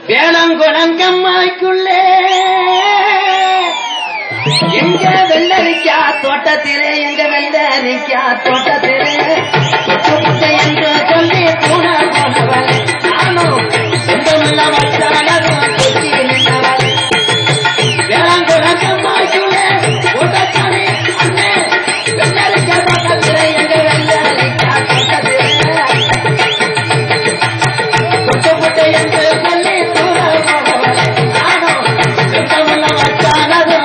வேளங்குளங்கம்மாய்க்குள்ளே எங்க வெள்ளரிக்கா தோட்டத்திலே எங்க வெள்ளரிக்கா தோட்டத்திலே தொட்டு புட்டை என்று சொல்லி கூட போனவளே நானும் சொந்தமுள்ள வச்சாலும் தொட்டி நின்றவளே வேளாங்குளங்கம்மாய்க்குள்ளே கூட்டத்தானே அண்ணே வெள்ளரிக்கா தோட்டத்திலே எங்க வெள்ளரிக்கா தோட்டத்திலே தொட்டப்பட்ட என்று சொல்லி தூர போனவளே நானும் சொந்தமுள்ள வச்சாலும்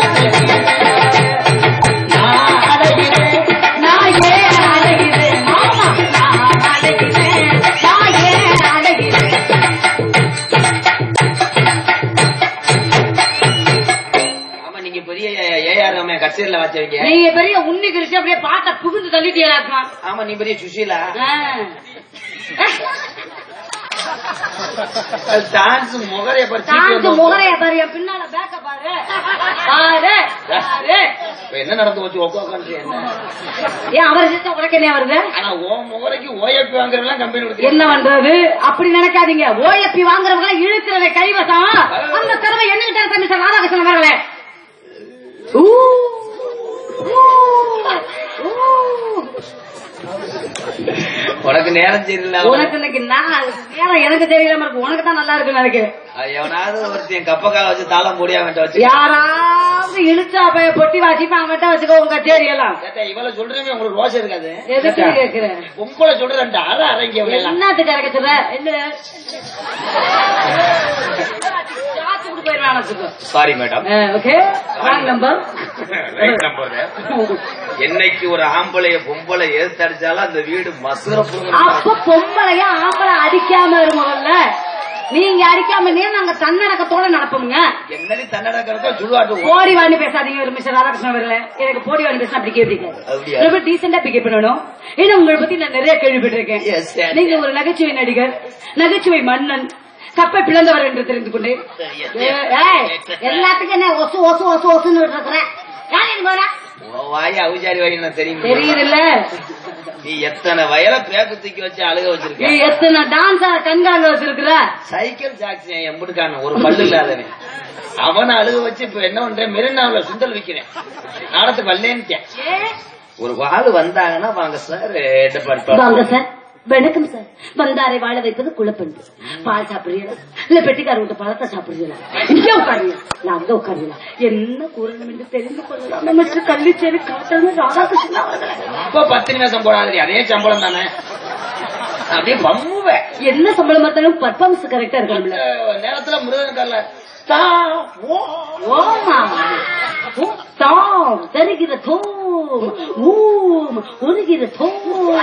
நான் அடைகிறேன் நான் ஏன் அடைகிறேன் மாமா நான் அடைகிறேன் நான் ஏன் அடைகிறேன் ஆமா நீங்க பெரிய ஏஆர் ரம்யா கச்சேரியில வச்சவங்க நீங்க பெரிய உண்ணி கிழிச்சு அப்படியே பாட்டை புகுந்து தள்ளிட்டீங்களா ஆமா நீ பெரிய சுஷீலா டான்ஸ் முகரைய சாந்து முகரைய பாரு என் பின்னால பேக்க பாரு பாரு பாரு இப்ப என்ன நடந்து போச்சு உட்காந்து என்ன ஏன் அவர் சிஸ்டம் உனக்கு என்ன வருது ஆனா ஓ முகரைக்கு ஓஎப்பி வாங்குறவங்க கம்பெனி கொடுத்து என்ன பண்றது அப்படி நினைக்காதீங்க ஓஎப்பி வாங்குறவங்க எல்லாம் இழுக்கிறது கைவசம் அந்த திறமை என்னகிட்ட இருக்கு மிஸ்டர் ராதாகிருஷ்ணன் அவர்களே ஊ, ஊ, ஊ. உனக்கு நேரம் சரியில்லை உனக்கு இன்னைக்கு நான் நேரம் எனக்கு தெரியல இருக்கு உனக்கு தான் நல்லா இருக்குன்னு நினைக்கிறேன் அது எவனாவது ஒருத்தன் கப்பக்கால வச்சு தாளம் முடியாம வச்சு யாராவது இழுச்சா போய் பொட்டி வாசிப்பா அவன்கிட்ட வச்சுக்கோ உங்க கச்சேரி எல்லாம் கேட்டா இவள சொல்றேன் உங்களுக்கு ரோஷம் இருக்காது எதுக்கு கேக்குறேன் பொம்பளை சொல்றேன் அற அரங்கி எல்லாம் என்னத்துக்கு இறக்க சொல்ற என்ன சாத்துக்கிட்டு போயிருவான் வச்சுக்கோ sorry madam okay wrong number என்னைக்கு ஒரு ஆம்பளைய பொம்பளை ஏத்தடிச்சாலும் அந்த வீடு மசுர அப்ப பொம்பளைய ஆம்பளை அடிக்காம இரு முதல்ல நீங்க அடிக்காம நீ நாங்க தன்னடக்கத்தோட நடப்போங்க என்னடி தன்னடக்கிறதோ சுடுவாட்டு போடி வாணி பேசாதீங்க ஒரு மிஸ்டர் ராதாகிருஷ்ணன் அவர்களே எனக்கு போடி வாணி பேசினா பிடிக்கவே பிடிக்காது அப்படியா? ரொம்ப டீசெண்டா பிக்கப் பண்ணணும் ஏன்னா உங்களை பத்தி நான் நிறைய கேள்விப்பட்டிருக்கேன் Yes, sir. நீங்க ஒரு நகைச்சுவை நடிகர் நகைச்சுவை மன்னன் கப்பை பிளந்தவர் என்று தெரிந்து கொண்டேன் Yes, ஏ- ஏய், எல்லாத்துக்கும் என்ன ஒசு ஒசு ஒசு ஒசுன்னு இருக்கிறேன் யார் இது போறா? வாய் அவிச்சாரி வாய் எனக்கு தெரியும் தெரியுதுல்ல நீ எத்தனை வயல பேக்கு தூக்கி வச்சு அழுக நீ வச்சிருக்க எத்தனை டான்ஸ் கண்காணி வச்சிருக்கிற சைக்கிள் ஜாக்சன் எம்பிடுக்கான ஒரு பல்லு இல்லாதவன் அவனை அழுக வச்சு இப்ப என்ன பண்றேன் மெரினாவுல சுண்டல் விக்கிறேன் நாடத்துக்கு வரலேன்ட்டேன் ஏ, ஒரு ஆள் வந்தாங்கன்னா வாங்க சார் வாங்க சார் வணக்கம் சார் வந்தாரை வாழ வைப்பது குழப்பண்டு பால் சாப்பிடுறீங்களா இல்ல பெட்டிக்கார விட்டு பழத்தை சாப்பிடுறீங்களா இங்கே உட்காருங்க நான் அங்க உட்காருங்களா என்ன கூறணும் என்று தெரிந்து கொள்ளலாம் மிஸ்டர் கள்ளிச்சேரி காட்டணும் ராதாகிருஷ்ணன் அவர்களே இப்ப பத்து நிமிஷம் போடாதீ அதே சம்பளம் தானே அப்படியே பம்முவேன் என்ன சம்பளம் பார்த்தாலும் பர்ஃபார்மன்ஸ் கரெக்டா இருக்கணும்ல இந்த நேரத்துல முருகன் கல்ல தா ஓ ஓமா ஓ, தாம் தருகிற தோம் ஊம் உருகிற தோம்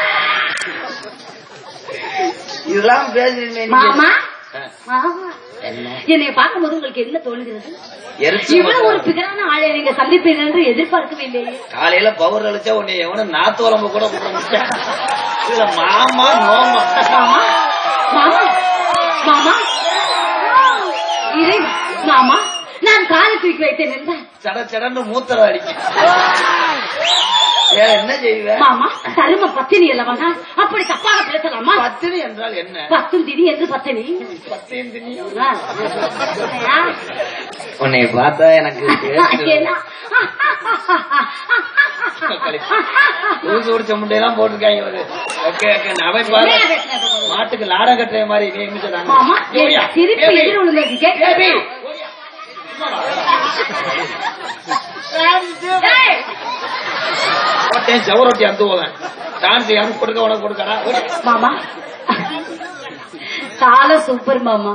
இதெல்லாம் பேசுறீங்க மாமா ஆ. மாமா என்ன என்னை பார்க்கும்போது உங்களுக்கு என்ன தோணுகிறது எரிச்சு இவ்வளவு ஒரு பிகரான ஆளை நீங்க சந்திப்பீர்கள் என்று எதிர்பார்க்கவே இல்லையே காலையில பவர் அழிச்சா உன்னை எவனும் நாத்து உடம்பு கூட கூப்பிட இதுல மாமா நோமா மாமா மாமா மாமா இறை மாமா நான் காலை தூக்கி வைத்தேன் என்றால் சட சடன்னு மூத்திரம் அடிக்கும் வேற என்ன செய்வ மாமா தரும பத்தினி அல்லவா நான் அப்படி தப்பாக பேசலாமா பத்தினி என்றால் என்ன பத்தும் தினி என்று பத்தினி பத்தியும் தினியும் ஆ. ஆ. உன்னை பார்த்தா எனக்கு என்ன? ஊசி உடிச்ச முட்டையெல்லாம் போட்டிருக்காங்க ஒரு ஓகே ஓகே அவை பாரு மாட்டுக்கு லாடம் கட்டுற மாதிரி நீ எங்க மாமா என் திருப்பி எதிர் விழுந்ததுக்கு ஏய், போட்டேன் செவரொட்டி அந்து போவேன் டான்ஸ் எனக்கு கொடுக்க உனக்கு கொடுக்கறா மாமா கால சூப்பர் மாமா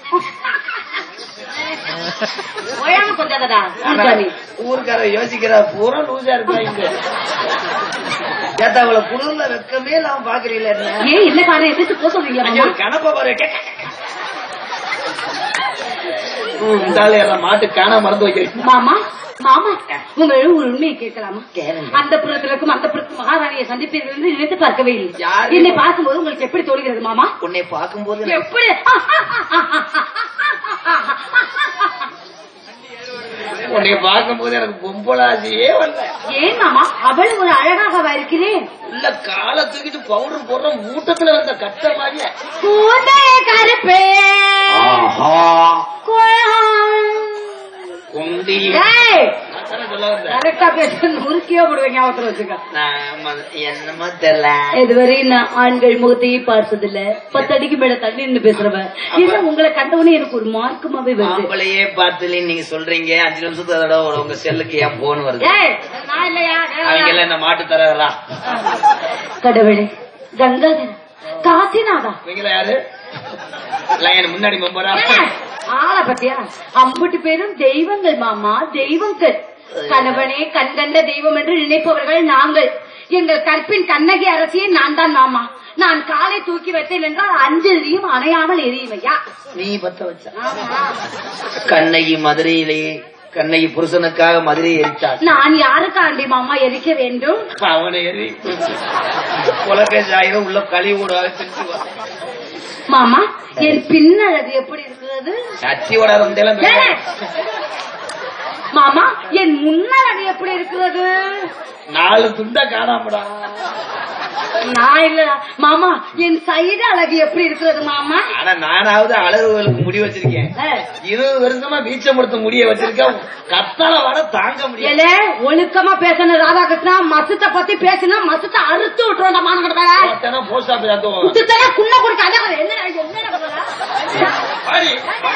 ஓயாம கொஞ்சாதடா சாமி ஊருக்கார யோசிக்கிறா பூரா லூசா இருக்காங்க ஏத்தா அவளை குளிர்ல வெக்கமே இல்லாம பாக்குறீங்களா என்ன ஏன் என்ன காரணம் எதிர்த்து போக சொல்றீங்களா ஐயோ, மாமா கணப்ப பாரு கே, கே, கே. ம், இந்த ஆளு எல்லாம் மாட்டு காண மறந்து வைக்கிறீங்க மாமா மாமா உங்களிடம் ஒரு உண்மையை கேட்கலாமா கேளுங்க. அந்த புறத்திற்கும் அந்த புறத்து மகாராணியை சந்திப்பீர்கள் என்று நினைத்து பார்க்கவே இல்லை யாரு? என்னை பார்க்கும்போது உங்களுக்கு எப்படி தோணுகிறது மாமா உன்னை பார்க்கும்போது எனக்கு- எப்படி உன்னை பார்க்கும்போது எனக்கு பொம்பளாசியே வரல ஏன் மாமா அவள் ஒரு அழகாக இருக்கிறேன் உள்ள காலை தூக்கிட்டு பவுடர் போடுற மூட்டத்துல வந்த கட்ட மாதிரியே கூந்தே கருப்பே ஆஹா கரெக்டா பேச நுறுக்கியோ போடுவேன் ஞாபகத்துல வச்சுக்க நான் ம- என்னமோ தெரியல இதுவரை நான் ஆண்கள் முகத்தையே பார்த்ததில்ல பத்து அடிக்கு மேல தண்ணி நின்னு பேசுறவன் ஏன்னா உங்களை கண்டவனே எனக்கு ஒரு மார்க்கமாவே வருது ஆம்பளையே பார்த்துல நீங்க சொல்றீங்க அஞ்சு நிமிஷத்துக்கு அதோட ஒரு உங்க செல்லுக்கு ஏன் போன் வருது ஏய், நான் இல்லையா அவங்க எல்லாம் என்ன மாட்டு தரதா கடவுளே கங்காதர காசிநாதா இவங்கள யாரு லைன் முன்னாடி மெம்பரா ஆள பத்தியா அம்புட்டு பேரும் தெய்வங்கள் மாமா தெய்வங்கள் கணவனே கண்கண்ட தெய்வம் என்று நினைப்பவர்கள் நாங்கள் எங்கள் கற்பின் கண்ணகி அரசியே நான் தான் மாமா நான் காலை தூக்கி வைத்தேன் என்றால் அஞ்சலியும் அணையாமல் எரியுமையா நீ பத்த வச்ச கண்ணகி மதுரையிலேயே கண்ணகி புருஷனுக்காக மதுரையை எரித்தாள் நான் யாருக்காண்டி மாமா எரிக்க வேண்டும் அவனை எரி உலகேஜ் ஆயிரம் உள்ள கழிவு விடாத திட்டு வா. மாமா என் பின்னழகு எப்படி இருக்கிறது சச்சி விடாத முந்தையெல்லாம் ஏலே! மாமா என் முன்னழகு எப்படி இருக்கிறது நாலு துண்டா காணாமடா நான் இல்ல மாமா என் சைடு அழகு எப்படி இருக்கிறது மாமா ஆனா நானாவது அழகுகளுக்கு முடி வச்சிருக்கேன் ஏ, இருபது வருஷமா வீச்சம் கொடுத்த முடிய வச்சிருக்கேன் கத்தால வர தாங்க முடியல ஏலே ஒழுக்கமா பேசணும் ராதாகிருஷ்ணா மசத்தை பத்தி பேசினா மசத்தை அறுத்து விட்டுறோம் மானங்கிட்ட வேற போஸ்ட் ஆபீஸ் அத்துவோம் குத்துத்தே குள்ள கொடுக்க அதான் என்ன என்ன நடக்குதுடா? பாடி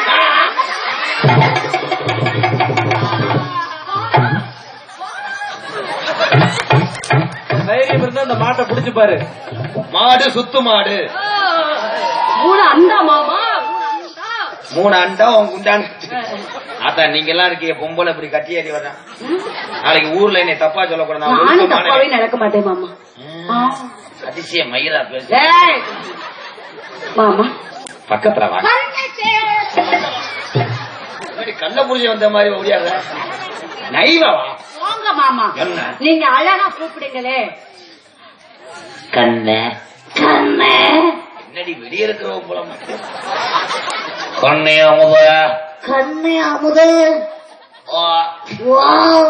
தைரியம் இருந்தா அந்த மாட்டை புடிச்சு பாரு மாடு சுத்து மாடு மூணு அண்டா மாமா மூணு அண்டா. மூணு அண்டா உன் குண்டான் ஆத்தா நீங்க எல்லாம் இருக்கீங்க பொம்பளை இப்படி கட்டி ஏறி வர்றேன் நாளைக்கு ஊர்ல என்னை தப்பா சொல்லக்கூடாது நான் நானும் ஒழுக்கமான தப்பாவே நடக்க மாட்டேன் மாமா ஆ. அதிசய மயிலா பேசு ஏய். மாமா பக்கத்துல வா முன்னாடி கள்ள புரிஞ்ச வந்த மாதிரி ஓடியாத நைவா வா போங்க மாமா என்ன? நீங்க அழகா கூப்பிடுங்களே கண்ண கண்ணே என்னடி வெளிய இருக்கிறவ போல கண்ணே அமுத கண்ணே அமுதே ஓ, வா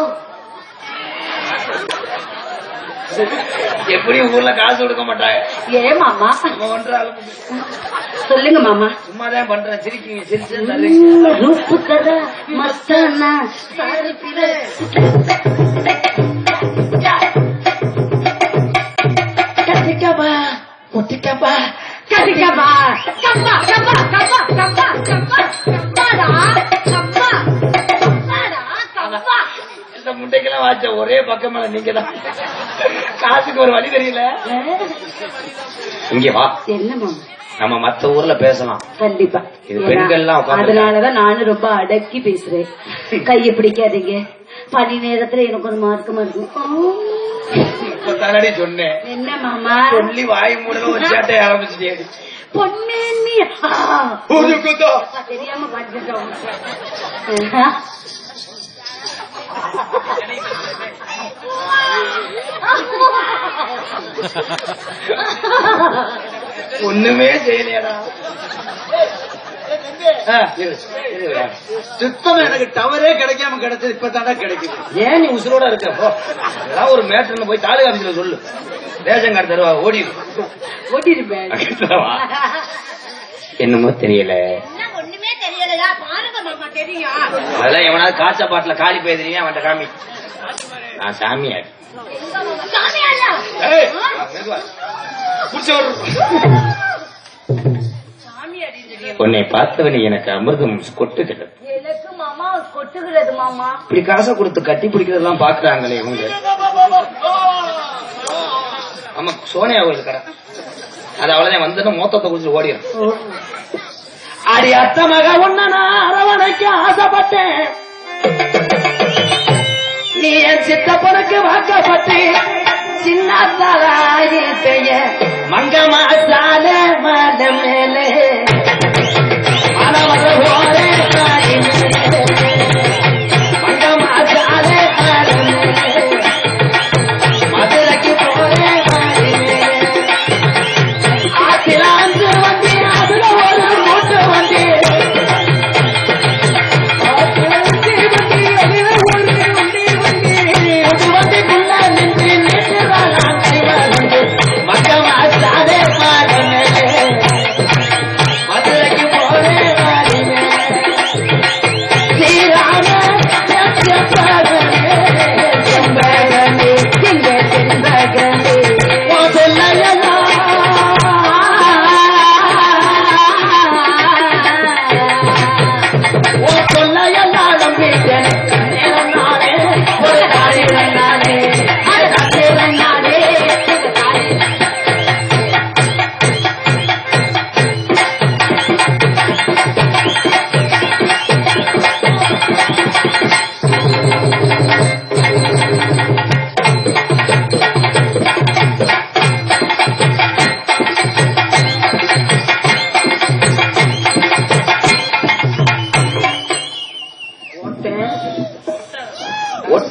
எப்படி ஊர்ல காசு கொடுக்க மாட்டாங்க ஏ மாமா நம்ம ஒன்றாலும் சொல்லுங்க மாமா சும்மா தான் பண்றேன் சிரிக்கீங்க சிரிச்சு தர்றீங்க. ரூப்பு கதை மஸ்தானா சாரிப்பிலே கத்திக்கப்பா ஒத்திக்கப்பா கட்டிக்கப்பா கப்பா கப்பா கப்பா கப்பா கப்பா கப்பாடா கப்பா கப்பாடா கப்பா இந்த முட்டைக்கெல்லாம் வாச்ச ஒரே பக்கமேல நீங்க தான் காசுக்கு ஒரு வழி தெரியல இங்க வா என்ன மாமா நம்ம மத்த ஊர்ல பேசலாம் கண்டிப்பா இது பெண்கள்லாம் ஏன்னா, உட்கார்ந்து அதனாலதான் நானும் ரொம்ப அடக்கி பேசுறேன் கைய பிடிக்காதீங்க பனி நேரத்துல எனக்கு ஒரு மார்க்கமா இருக்கும் இப்ப தானடி சொன்னேன் என்ன மாமா சொல்லி வாய் மூடல ஒரு சேட்டை ஆரம்பிச்சிட்டே பொன்னேன்னி ஆ. ஒரு குத்தம் அப்பா, தெரியாம பாத்துட்டோம் ஒண்ணுமே செய்யலையாடா ஆ, இரு, இரு, இரு. சுத்தம் எனக்கு டவரே கிடைக்காம கிடைச்சது இப்பதான்டா கிடைக்குது ஏன் நீ உசுரோட இருக்க போ ஏதாவது ஒரு மேட்டர்ல போய் தாலுகா ஆபீஸ்ல சொல்லு ரேஷன் கார்டு தருவா ஓடிடு ஓட்டிருப்பேன் பக்கத்துல வா. என்னமோ தெரியல ஒண்ணுமே தெரியலையா பாருங்க மாமா தெரியும் அதெல்லாம் எவனாவது காய்ச்ச பாட்டுல காலி போயிருந்தீங்க அவன்கிட்ட காமி நான் சாமியார் சாமியாரா? ஏய், மெதுவா. புடிச்சு வரு. உன்னை பார்த்தவனை எனக்கு அமிர்தம் கொட்டுகிறது எனக்கு மாமா கொட்டுகிறது மாமா இப்படி காசை கொடுத்து கட்டி பிடிக்கிறதெல்லாம் பாக்குறாங்களே இவங்க ஆமா சோனியா கோயில் கடை அது அவ்வளவுதான் வந்து மொத்தத்தை குடிச்சு ஓடிடும் அடி அத்த மக ஒன்ன நான் அரவணைக்க ஆசைப்பட்டேன் நீ என் சித்தப்பனுக்கு வாக்கப்பட்டேன் சின்ன தாராயி பெயர் மங்கமா சால மாட மேலே மனமத போலே தாய் மேலே மங்கமா சால மாட மேலே மதுரைக்கு போறேன் தாய் மேலே ஆத்திராந்து வந்து அதுல ஒரு மூட்டை வந்து ஆத்திராந்து வந்து அதுல ஒரு உண்டி வந்து அது வந்துக்குள்ள நின்று நின்றுதான் நான் கைவா வந்து மக்கமா சாதே பாடமே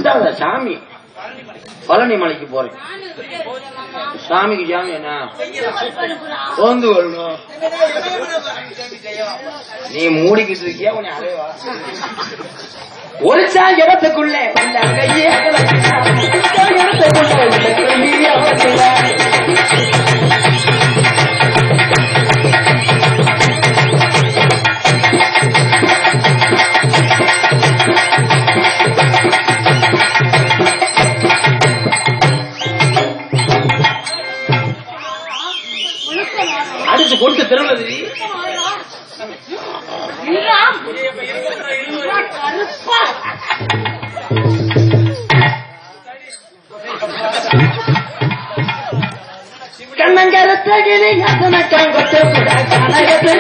திட்டாத சாமி பழனி மலைக்கு போறேன் சாமிக்கு சாமி என்ன சோர்ந்து வரணும் நீ மூடிக்கிட்டு இருக்கியா உன்னை அலைவா ஒளிச்சா இடத்துக்குள்ள உள்ள கையே அகலக்கிட்டா. ஒளிச்சா இடத்துக்குள்ள உள்ள கையே அகலக்கிட்டா. அடிச்சு கொண்டு திரும்பது கருப்பா கண்ணங்கரத்த கிளி கண்ணக்கங்கொட்டு கனகத்து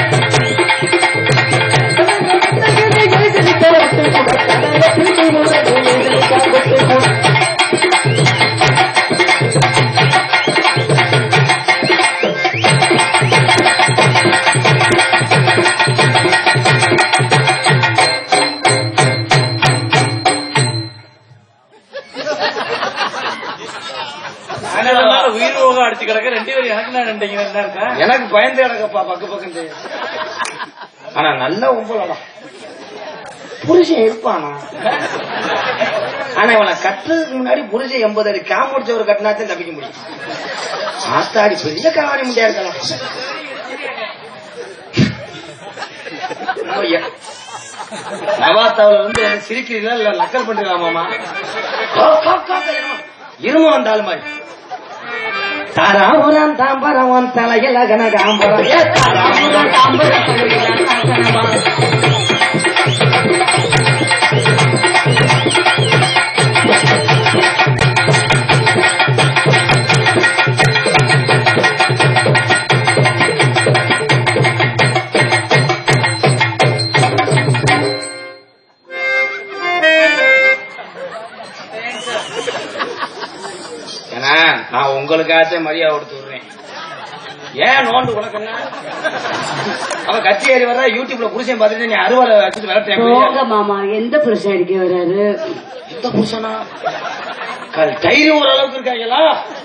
உயிர் போக அடிச்சு கிடக்க ரெண்டு பேரும் எனக்கு நான் ரெண்டு என்ன இருக்கா எனக்கு பயந்து கிடக்கப்பா பக்கு பக்கம் ஆனா நல்ல உம்பலடா புருஷன் இருப்பானா ஆனா இவனை கட்டுறதுக்கு முன்னாடி புருஷன் எண்பது அடி காம்படிச்ச ஒரு கட்டினாத்தையும் தப்பிக்க முடியும் ஆத்தாடி பெரிய காவாடி முடியா இருக்கலாம் ஐயா. நவாத்தாவுல வந்து சிரிக்கிறீங்களா இல்ல நக்கல் பண்றீங்களா மாமா இரும வந்தாலும் மாதிரி தாராபுரம் தாம்பரம் உன் தலையில கனகாம்பரம் ஏ தாராபுரம் தாம்பரம் தலையில கனகாம்பரம். ஏன்னா நான் உங்களுக்காச்சும் மரியாதை கொடுத்து விடுறேன் ஏன் நோண்டு உனக்கு என்ன அவன் கட்சி ஏறி வர்றா யூடியூப்ல புருஷன் பார்த்துட்டு நீ அறுவடை வச்சுட்டு போங்க விளட்டேன் மாமா எந்த புருஷன் அடிக்க வராரு எந்த புருஷனா கல் தைரியம் ஓரளவுக்கு இருக்காங்களா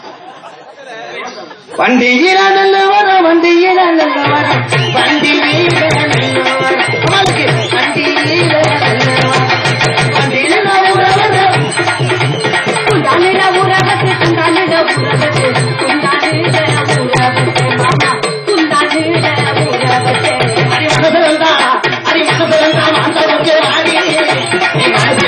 வண்டியில நல்ல வர வண்டியில நல்ல வர வண்டியில நல்ல வர அவளுக்கு வண்டியில நல்ல வர வண்டியில நல்ல வர குண்டானிட உறவத்து குண்டானிட உறவத்து குண்டானிட உறவத்து மாமா குண்டானிட உறவத்து அடி மனசு வந்தா அடி மனசு வந்தா மாந்தவருக்கு வாடி நீ மனசு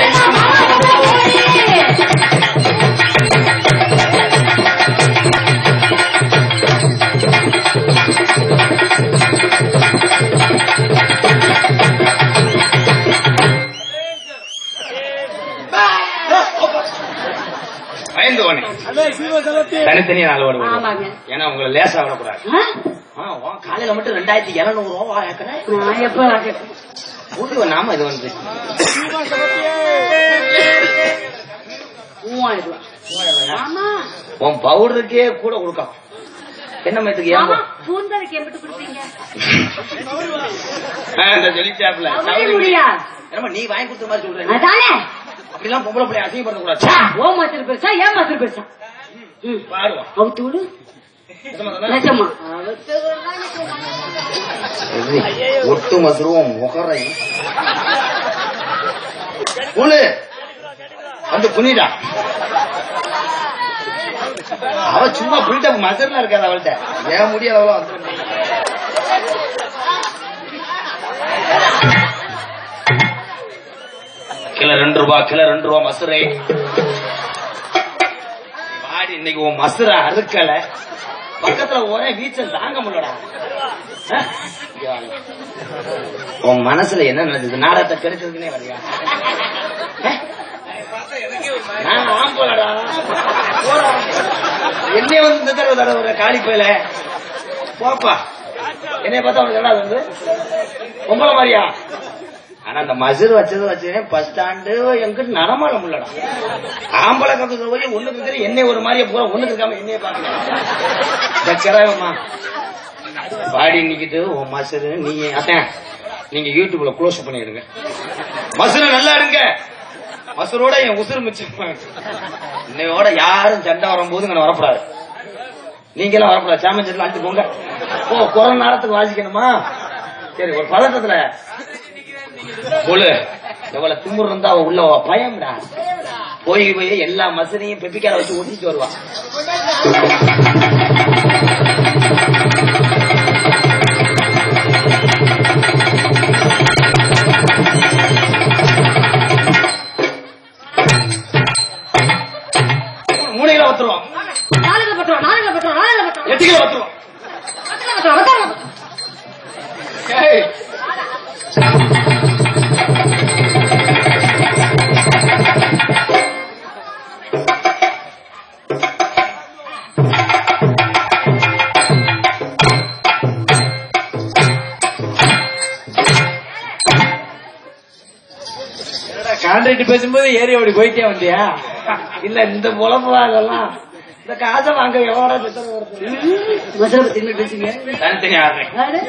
பயந்து உடனே தனித்தனியா நாலு ஓடு ஆமாங்க ஏன்னா உங்களை லேசா விடக்கூடாது ஆ? ஆ, உன் காலையில மட்டும் ரெண்டாயிரத்தி இருநூறு ரூபா ஏக்கறேன் நான் எப்ப ஊருக்கு நாம இது வந்து மூவாயிரம் ரூபாய் ஆமா உன் பவுடருக்கே கூட கொடுக்கலாம் என்ன மயத்துக்கு ஏன் ஆமா போ- பூந்தரைக்கு எப்படி கொடுப்பீங்க ஆ, இந்த சொல்லிச்சாப்ல அவரே முடியா என்னம்மா நீ வாங்கி கொடுத்த மாதிரி சொல்றேன் அதானே அப்படிலாம் பொம்பளை பிள்ளை அசிங்கப்பட கூடாது ஓ மாத்திர பெருசா ஏன் மாத்திர பெருசா ம். பாருவா அவுத்து விடு நிஜமா ஒட்டு மசுருவோம் முகரை புழு வந்து புனிடா அவ சும்மா பில்டப் மசர்ல இருக்காது அவள்கிட்ட ஏன் முடியல அவ்வளோ கிலோ ரெண்டு ரூபா கிலோ ரெண்டு ரூபா மசுரை வாடி இன்னைக்கு உன் மசுரை அறுக்கல பக்கத்துல ஒரே வீச்சல் தாங்க முடியலடா ஆ? இங்க வாங்க. உன் மனசுல என்ன நடந்தது நாடகத்தை கெடுக்கிறதுக்குனே வரியா ஆ? நான் ஆம்போலடா போடா என்னைய வந்து இந்த தடவை தடவை ஒரு காலி போயில போப்பா என்னைய பார்த்தா உனக்கு என்ன வந்து பொம்பளை மாதிரியா ஆனா அந்த மசூர் வச்சது வச்சதே பஸ் ஸ்டாண்டு எங்கிட்ட நடமாட முடியலடா ஆம்பளை கக்கு போய் ஒண்ணுக்கு சரி என்னை ஒரு மாதிரியே பூரா ஒண்ணுக்கு இருக்காம என்னைய பாக்க கிராமமா பாடி நிக்கிட்டு உன் மசரு நீங்க அத்தன் நீங்க யூடியூப்ல க்ளோஸ் பண்ணிடுங்க மசூர நல்லா இருங்க மசரோட என் உசுறு மிச்சம் இன்னையோட யாரும் சண்டை வரும்போது இங்க வரக்கூடாது நீங்களும் வரக்கூடாது சாமஞ்சத்துல அஞ்சு போங்க ஓ குறை நேரத்துக்கு வாசிக்கணுமா சரி ஒரு பதட்டத்துல கொழு எவ்வளவு திமுரு இருந்தா அவ உள்ள அவ பயம்டா போய் போய் எல்லா மசனையும் பெப்பிக்கார வச்சு ஒட்டிட்டு வருவா மூணு கிலோ ஒத்துருவோம் நாலுல பட்டுருவோம் நாலுல பட்டுருவோம் நாலுல பட்டுருவோம் எட்டு கிலோ ஒத்துருவோம் பட்டுருவோம், பட்டுருவோம். ஏய். கான்ட்ராக்ட் பேசும்போது ஏறி அப்படி போயிட்டே வந்தியா இல்ல இந்த பொழப்பு அதெல்லாம் இந்த காசை வாங்க எவ்வளோ சித்தனை வருது மதுரை பத்தி என்ன பேசுங்க தனித்தனி ஆடுறேன் அட,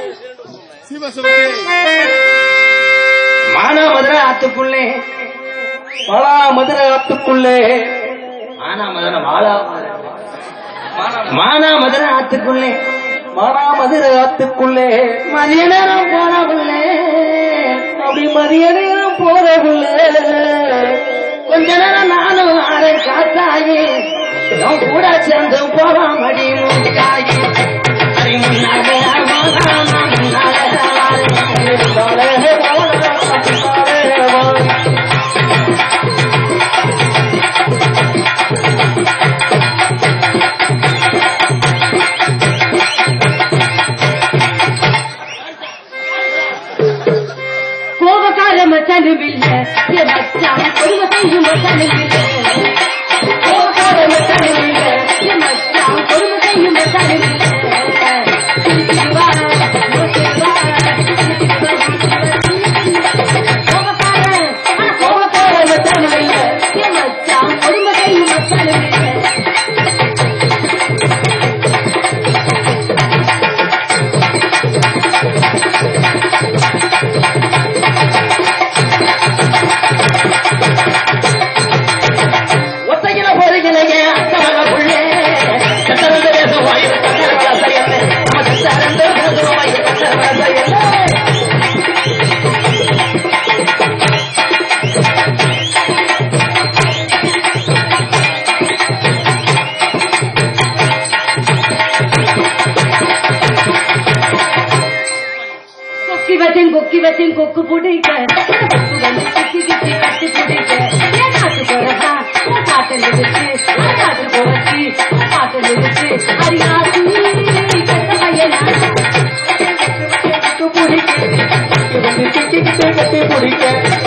மானா மதுரை ஆத்துக்குள்ளே பலா மதுரை ஆத்துக்குள்ளே மானா மதுரை மாலா மானா மதுரை ஆத்துக்குள்ளே மானா மதுரை ஆத்துக்குள்ளே மதிய நேரம் போனவுள்ளே அப்படி மதிய நேரம் போறவுள்ளே கொஞ்ச நேரம் நானும் ஆளை காத்தாயி அவன் கூட சேர்ந்து போவான் மடி மூக்காயி அடி முன்னாலே போகாம முன்னாலே வாரு. கோபக்கார மச்சானும் இல்ல என் மச்சான் குடும்பத்தையும் மச்சானும் இல்ல கோபக்கார மச்சானும் இல்ல என் மச்சான் குடும்பத்தையும் மச்சானும் இல்ல சிரிச்சிடுவா, யோசிச்சிடுவா, சிரிச்சிடுவா, கோபக்கார, ஆனா கோபக்கார மச்சானும் இல்ல என் மச்சான் குடும்பத்தையும் மச்சானும் இல்ல ஒத்தையில போறீங்களே அத்தவங்க புள்ளே கட்டளை பேசும் வாயில் கட்டளை வளசையல்ல நம்ம கட்டளை பேசும் வாயில் கட்டளை வளசையல்ல கொக்கி வச்சேன் கொக்கி வச்சேன் கொக்கு பிடிக்க கொக்கு வந்து கிச்சி கிச்சி கட்டி பிடிக்க ஏன் காட்டு போறதா காட்டு நிறுத்து காட்டு போச்சு காட்டு நிறுத்து அறியாசி கட்ட பையனா கொக்கு பிடிக்க கட்டி பிடிக்க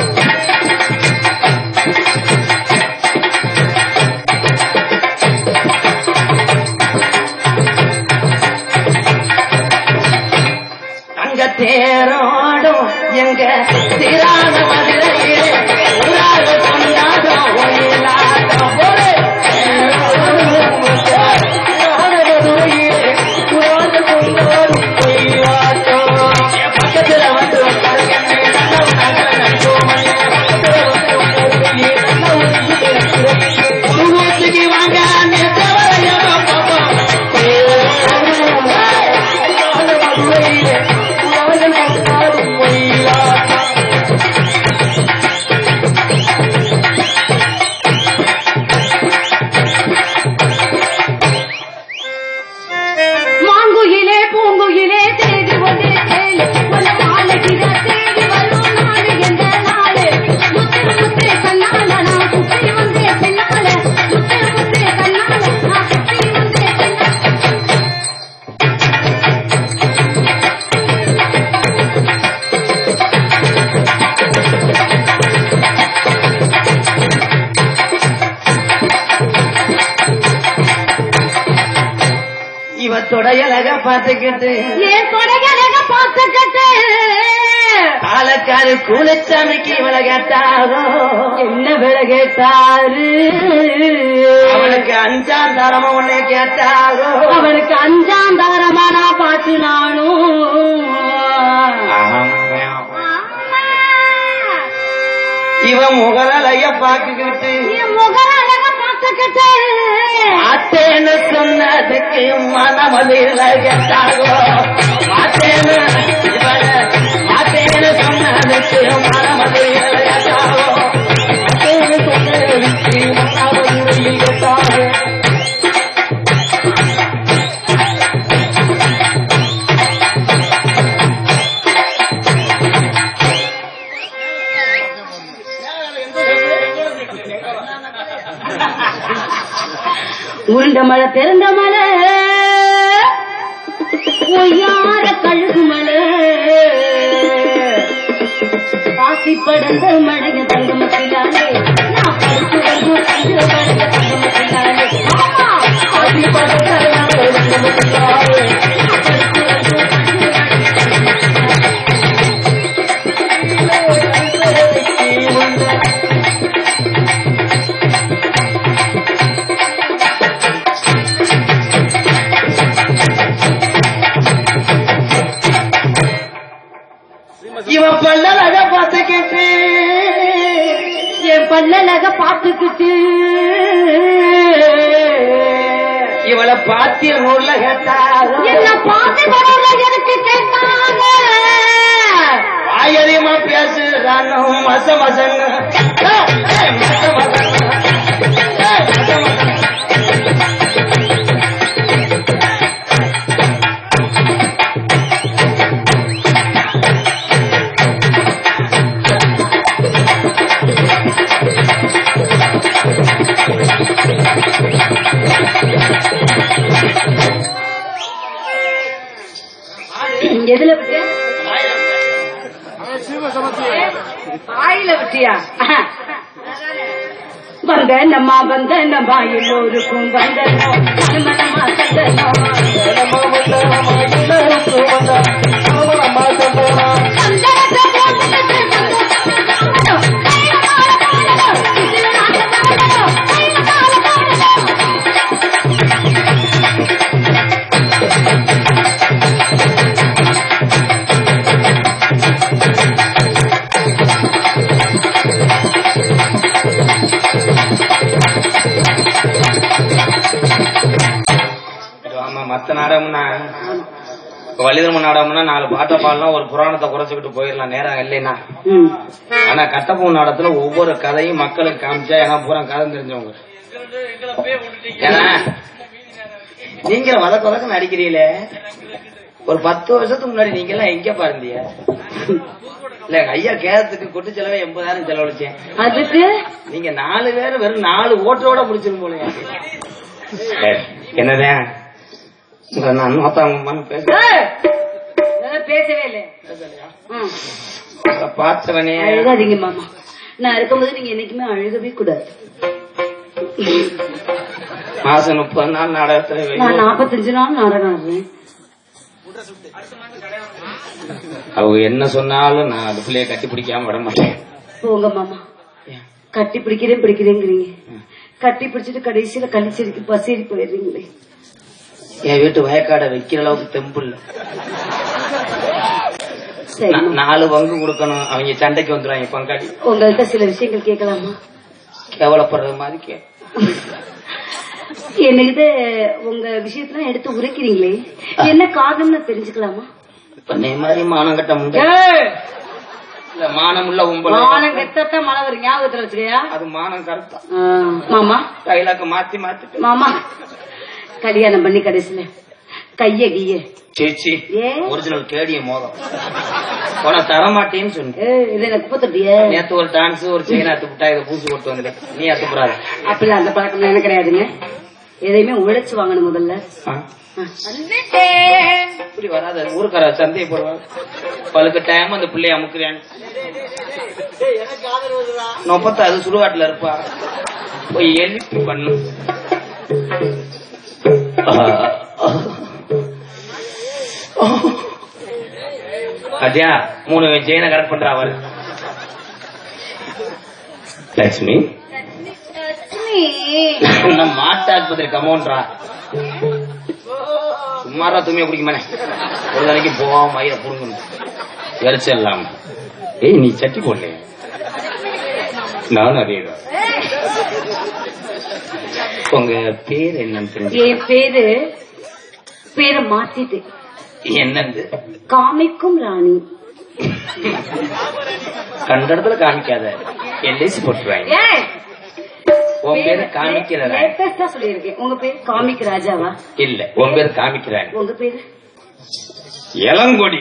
தங்க தேரோடும் எங்க திரான மதுரையிலே ஊராக கொண்டாடும் ஒயிலாட்டம் போலே. என் பக்கத்துல வந்து உட்காருங்க. நல்ல நகர நடுவோமல்ல. உருவத்துக்கு வாங்க நெட்டவரையோ பாப்போம் மாங்குயிலே பூங்குயிலே தேடி ஒன்று கேளு உன் மாலைகிற தேடி வரும் நாடு எந்த நாடு முத்து முத்து கண்ணால நான் சுத்தி வந்தே பின்னால முத்து முத்து கண்ணால நான் சுத்தி வந்தே பின்னால இவத்தோட அழக பார்த்துக்கிட்டு ஏன் கொடையழக பார்த்துக்கிட்டு பாலக்காரு கூலச்சாமிக்கு இவளை கேட்டாரோ என்ன விலை கேட்டாரு அவனுக்கு அஞ்சாம் தரமா உன்னை கேட்டாரோ அவனுக்கு அஞ்சாம் தாரமானா பாட்டு நானும் இவன் முகரலைய பாக்குக்கிட்டு என் முகரழக பார்த்துக்கிட்டு மாத்தேன்னு சொன்னதுக்கு மனமதில் கேட்டாகோ மாத்தேன்னு இவள மாத்தேன்னு சொன்னதுக்கு மனமதில் கேட்டாகோ மாத்தேன்னு சொன்னதுக்கு மனமதில் கேட்டாகோ உருண்ட மழை பிறந்த மழை ஒய்யார கழுகு மழை பாசி படந்த மழைய தங்க மத்திலானே நான் படுத்து வந்து தங்க மழைய தங்க மத்திலானே ஆமா பாசி படந்த மழைய தங்க மத்திலானே நான் படுத்து வந்து தங்க இவன் பல்லழக பார்த்துக்கிட்டு என் பல்லழக பார்த்துக்கிட்டு இவளை பாத்திய நூல்ல கேட்டாக என்ன பார்த்து வரல எனக்கு கேட்டாங்க ஆயதியமா பேசுறானோ மச மசன்னு மச மசன்னு மச மசன்னு எதுல விட்டியா வாயில விட்டியா வந்த நம்மா வந்த நம்மா எல்லோருக்கும் வந்தனோ மனமனமா சந்தனோ சந்தனத்தை போட்டுக்கிட்டு சந்தனத்தை பாடணும். கையில மாலை பாடணும். இதுல நாட்டு பாடணும். கையில மாலை பாடணும். ஆமா மத்த நாடகம்னா இப்ப வள்ளிதர்ம நாடகம்னா நாலு பாட்டை பாடலாம் ஒரு புராணத்தை குறைச்சுக்கிட்டு போயிடலாம் நேரம் இல்லைன்னா ம். ஆனா கட்டப்பூ நாடகத்துல ஒவ்வொரு கதையும் மக்களுக்கு காமிச்சா ஏன்னா பூரா கதை தெரிஞ்சவங்க ஏன்னா நீங்க வதக்க வதக்க நடிக்கிறீங்களே ஒரு பத்து வருஷத்துக்கு முன்னாடி நீங்க எல்லாம் எங்க பாருந்தீங்க இல்ல எங்க ஐயா கேரத்துக்கு கொட்டு செலவே எண்பதாயிரம் செலவழிச்சேன் அதுக்கு நீங்க நாலு பேர் வெறும் நாலு ஓட்டோட முடிச்சிரும் போலயா என்னதான் உங்களை நான் நோத்தாங்கம்மான்னு பேச ஏய், இதெல்லாம் பேசவே இல்லை ம். உங்களை பார்த்தவனே அழுகாதீங்க மாமா நான் இருக்கும்போது நீங்க என்னைக்குமே அழுகவே கூடாது மாசம் முப்பது நாள் நாடகத்துல வை. நான் நாற்பத்தஞ்சு நாள் நாடகம் ஆடுறேன் அவங்க என்ன சொன்னாலும் நான் அது பிள்ளைய கட்டி பிடிக்காம விட மாட்டேன் போங்க மாமா கட்டி பிடிக்கிறேன் பிடிக்கிறேங்கிறீங்க கட்டி பிடிச்சிட்டு கடைசியில கழிச்சடிக்கு பசேரி போயிடுறீங்களே என் வீட்டு வயக்காடை வைக்கிற அளவுக்கு தெம்பு இல்ல சரி நா- நாலு பங்கு கொடுக்கணும் அவங்க சண்டைக்கு வந்துடுவாங்க பங்காளி உங்கள்கிட்ட சில விஷயங்கள் கேட்கலாமா கேவலப்படுறது மாதிரி கே என்கிட்ட உங்க விஷயத்தெல்லாம் எடுத்து உரைக்கிறீங்களே என்ன காரணம்னு தெரிஞ்சுக்கலாமா இப்ப நே மாதிரி மானம் கட்ட முண்டை இல்ல மானம் உள்ள உம்பளை மானம் கெட்டத்தான் மழை வரும் ஞாபகத்துல வச்சுக்கையா அது மானம் கருத்தா மாமா டைலாக்க மாத்தி மாத்திட்டு மாமா கல்யாணம் பண்ணி கடைசியில கைய கிய சேச்சி ஏன்? ஒரிஜினல் கேடிய மோதம் உன தரமாட்டேன்னு சொன்ன ஏய், இது எனக்கு குப்பத்தட்டிய நேத்து ஒரு டான்ஸ் ஒரு செயின் அத்து விட்டா இதை பூசி போட்டு வந்தேன் நீ அத்துப்புறாரு அப்படிலாம் அந்த பழக்கம் எனக்கு கிடையாதுங்க எதையுமே உழைச்சு வாங்கணும் முதல்ல ஆ. இப்படி வராது ஊருக்கார சந்தையை போடுவாங்க பழுக்க டைம் அந்த பிள்ளைய அமுக்குறேன் நொப்பத்த அது சுடுகாட்டுல இருப்பா போய் எழுப்பி பண்ணு அஜயா மூணு ஜெயின கரெக்ட் பண்றா அவரு லட்சுமி நம்ம மாட்டாஸ்பத்திரி கமௌண்ட்ரா சும்மாரா துணியை குடிக்குமானே ஒரு நாளைக்கு போவாம மயிர புடுங்கணும் எரிச்சல் இல்லாம ஏய் நீ சட்டி போடல நானும் அதேதான் உங்க பேர் என்னன்னு தெரிஞ்சு என் பேரு பேரை மாத்திட்டு என்னது காமிக்கும் ராணி கண்ட இடத்துல காமிக்காத எல்ஐசி போட்டுருவாங்க ஏய் உன் பேரு காமிக்கிற ராணி. லேட்டஸ்டா சொல்லியிருக்கேன் உங்க பேரு காமிக் ராஜாவா இல்ல உன் பேரு காமிக்கிறாங்க உங்க பேரு இளங்கொடி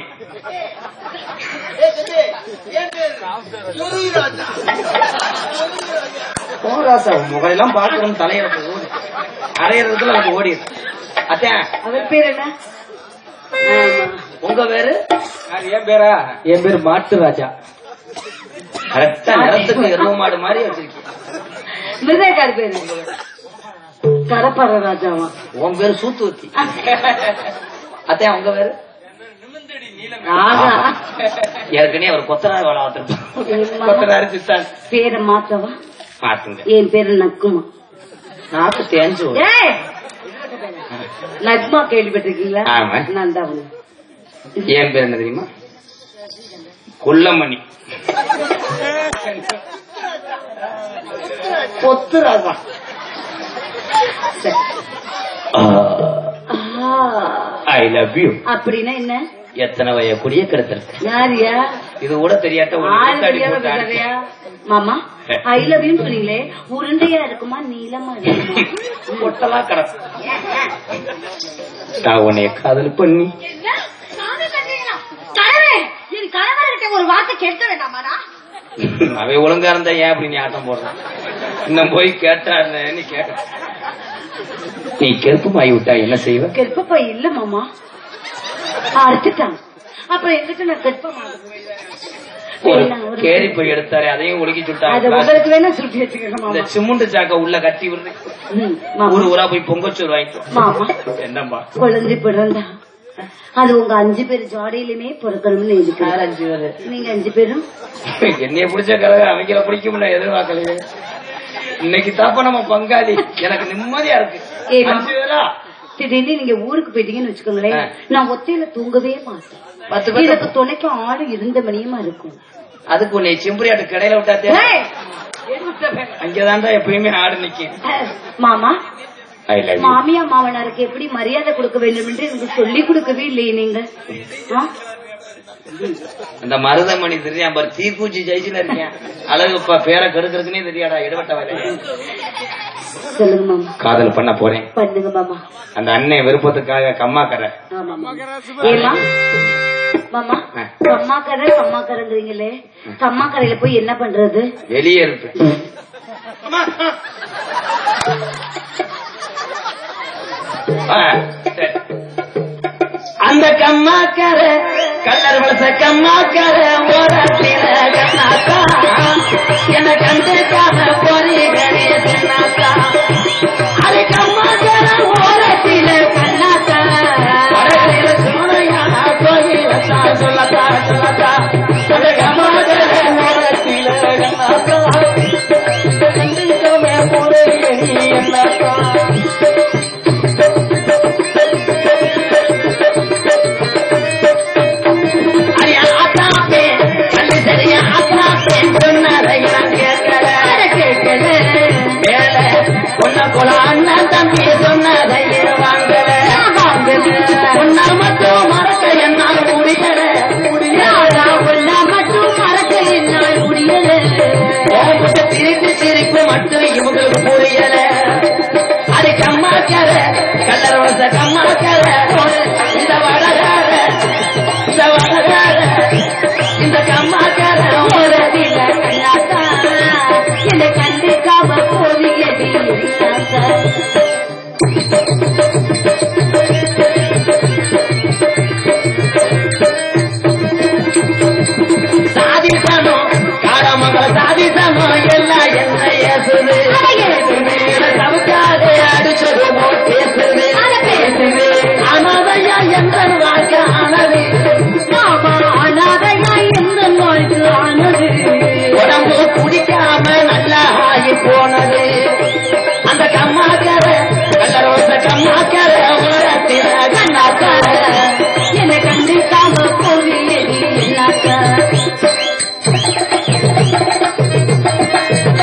போராசா முகையெல்லாம் பாக்குறோம் தலையிறது ஓடி அரையிறதுக்குள்ள நம்ம ஓடி அத்தான் அவர் பேர் என்ன ஆமா. உங்க பேரு என் பேரா என் பேர் மாட்டு ராஜா கரெக்டா நிறத்துக்கு எருவ மாடு மாதிரி வச்சிருக்கீங்க விஜயகார் பேரு கரப்பற ராஜாவா உன் பேரு சூத்துவத்தி அத்தான் உங்க பேரு ராஜா ஏற்கனவே அவர் கொத்தனார் வேலை பார்த்திருப்பார் என் கொத்தனார் சித்தார் பேரை மாத்தவா மாத்துங்க என் பேரு நக்குமா நாக்கு தேஞ்சு வரும். ஏய் நக்மா கேள்விப்பட்டிருக்கீங்களா ஆமா. நான் தான் அவனு. என் பேர் என்ன தெரியுமா குள்ளமணி பொத்து ராஜா சரி. ஆ, ஐ லவ் யூ அப்படின்னா என்ன எத்தனை வய குடிய கெடுத்திருக்கு யாரியா இது கூட தெரியாத ஒரு ஆள் விழுக்காடி தெரியாத போட்டு பேசுறியா? அடிச்சு. மாமா ஐ லவ் யூ சொன்னீங்களே உருண்டையா இருக்குமா நீளமா இருக்குமா பொட்டலா கிடக்கும் நான் உன்னைய காதல் பண்ணி என் கணவர்கிட்ட ஒரு வார்த்தை கேட்க வேண்டாமாடா அவன் ஒழுங்கா இருந்தா ஏன் அப்படி நீ ஆட்டம் போடுறான் இன்னும் போய் கேட்டா நீ கேட்ட நீ கெருப்பமாகி விட்டா என்ன செய்வ கெற்பப்பா இல்ல மாமா அறுத்துட்டான் அப்புறம் எங்கிட்ட நான் கெற்பமா ஒரு கேரி போய் எடுத்தாரு அதையும் ஒழுக்கி அது சுட்டாங்க உங்களுக்கு வேணா சுருட்டி வச்சுக்கோங்க இந்த மாமா சிமுண்டு சாக்க உள்ள கட்டி விடுறது ம், மாமா ஊரு ஊரா போய் பொங்கச்சோறு வாங்கிட்டோம் மாமா என்னம்மா குழந்தை பிறந்தா அது உங்க அஞ்சு பேர் ஜாடியிலுமே பிறக்கணும்னு இருக்கு அஞ்சு பேரு நீங்க அஞ்சு பேரும் என்னைய பிடிச்ச கலக அவங்கள பிடிக்கும் நான் எதிர்பார்க்கலையே இன்னைக்கு தாப்ப நம்ம பங்காளி எனக்கு நிம்மதியா இருக்கு ஏய், மாமா. அஞ்சு பேரா திடீர்னு நீங்க ஊருக்கு போயிட்டீங்கன்னு வச்சுக்கோங்களேன் ஆ. நான் ஒத்தையில தூங்கவே மாட்டேன் பத்து பேர் எனக்கு துணைக்கு ஆடு இருந்த மணியமா இருக்கும் அதுக்கு உன்னை செம்பரியாட்டு கடையில விட்டா தேவை ஏய்! அங்கதான்டா எப்பயுமே ஆடு நிக்கும் அஹ், மாமா ஐ லவ் மாமியா மாமனாருக்கு எப்படி மரியாதை கொடுக்க வேண்டும் என்று எனக்கு சொல்லி கொடுக்கவே இல்லையே நீங்க ஆ? அந்த மருதமணி தெரியாம பாரு தீக்குச்சி ஜெயிச்சுன்னு இருக்கேன் அழகுப்பா பேரை கெடுக்கிறதுனே தெரியாடா இடவட்ட வேலை சொல்லுங்க மாமா காதல் பண்ண போறேன் பண்ணுங்க மாமா அந்த அண்ணன் விருப்பத்துக்காக கம்மாக்கரை ஆமா மாமா ஏமா மாமா ஆ. கம்மாக்கரை கம்மாக்கரைங்கிறீங்களே கம்மாக்கரையில போய் என்ன பண்றது வெளியே இருப்பேன் ஆ, சரி. அந்த கம்மாக்கர கல்லர் வளச கம்மாக்கர ஓரத்தில கண்ணாக்கா என கண்டுக்காம பொறிகளே தென்னாக்கா அது கம்மாக்கர ஓரத்தில கண்ணாக்கா வடக்கில சோனையான கோயிலத்தா சொல்லத்தா சொல்லத்தா அந்த கம்மாக்கர ஓரத்தில கண்ணாக்கா கண்டுக்காம பொறிகளே என்னக்கா ஐயா, அத்தாப்பே, கண்ணு சரியா, அத்தாப்பே, சொன்னதை நான் கேட்கல. மேல, உன்னை போல அண்ணன் தம்பி சொன்னதை வாங்கல. உன்னை மட்டும் மறக்க என்னால் முடியல. உன்கிட்ட சிரிப்பு சிரிப்பு மட்டும் இவங்களுக்கு புரியல அது கம்மாக்கர கல்லரவச கம்மாக்கர இந்த வடகார இந்த வடகார இந்த கம்மாக்கர சாதிசனம் காரமங்கல சாதிசனம் எல்லாம் என்ன ஏசுது தவிர்க்காத அடிச்சது போல் பேசுது அனாதையா எந்த வாக்க ஆனது உடம்பு குடிக்காம நல்லா ஆகி போனது அந்த கம்மாக்கர கல்லரோச கம்மாக்கர ஓரத்தில கண்ணாக்கர என்னை கண்டிக்காம போவியடி என்னாக்கா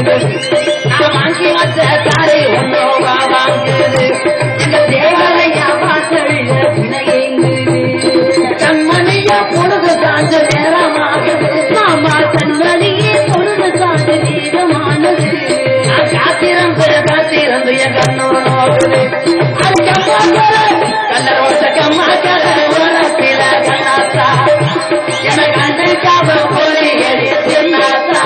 நான் வாங்கி வச்ச தாரை ஒன்னோவா வாங்குது இந்த தேவரையா வாசலில் கண்மணியா பொழுது காஞ்ச நேரமாகுது மாமா கண்மணியே பொழுது காட்டு தீரமானது நான் காத்திருந்து காத்திருந்து என் கண்ணோட நோக்குது கண்ணரோட கம்மாக்கல உலகத்தில கண்ணாத்தா என கண்ணுக்காக போலி எடி தின்னாத்தா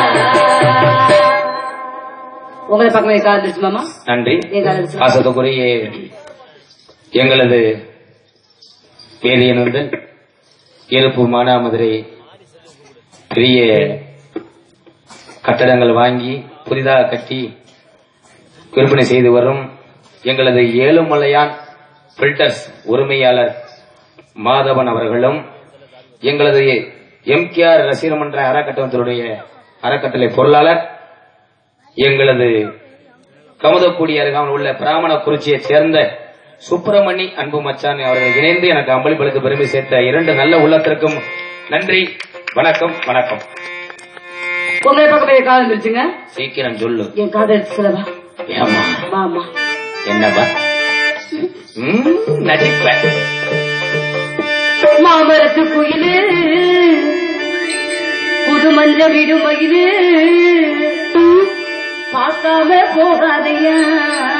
உங்களை பக்கம் காதலிச்சு மாமா நன்றி ஏன் காதலிச்சு பாசத்துக்குரிய எங்களது வேதியனந்து இருப்பு மானாமதுரை பெரிய கட்டடங்கள் வாங்கி புதிதாக கட்டி விற்பனை செய்து வரும் எங்களது ஏழுமலையான் பில்டர்ஸ் உரிமையாளர் மாதவன் அவர்களும் எங்களது எம்கேஆர் ரசிகர் மன்ற அறக்கட்டளத்தினுடைய அறக்கட்டளை பொருளாளர் எங்களது கமுதக்குடி அருகாமல் உள்ள பிராமண குறிச்சியைச் சேர்ந்த சுப்பிரமணி அன்பு மச்சான் அவர்கள் இணைந்து எனக்கு அம்பளிப்பளுக்கு பெருமை சேர்த்த இரண்டு நல்ல உள்ளத்திற்கும் நன்றி வணக்கம் வணக்கம் உங்களை பக்கம் காதலிச்சுங்க சீக்கிரம் சொல்லு என் காதலிச்சு சொல்லவா ஏமா மாமா என்னவா ம், நடிப்ப மாமரத்து குயிலு புது மஞ்ச விடுமயிலு பார்க்காம போகாதையா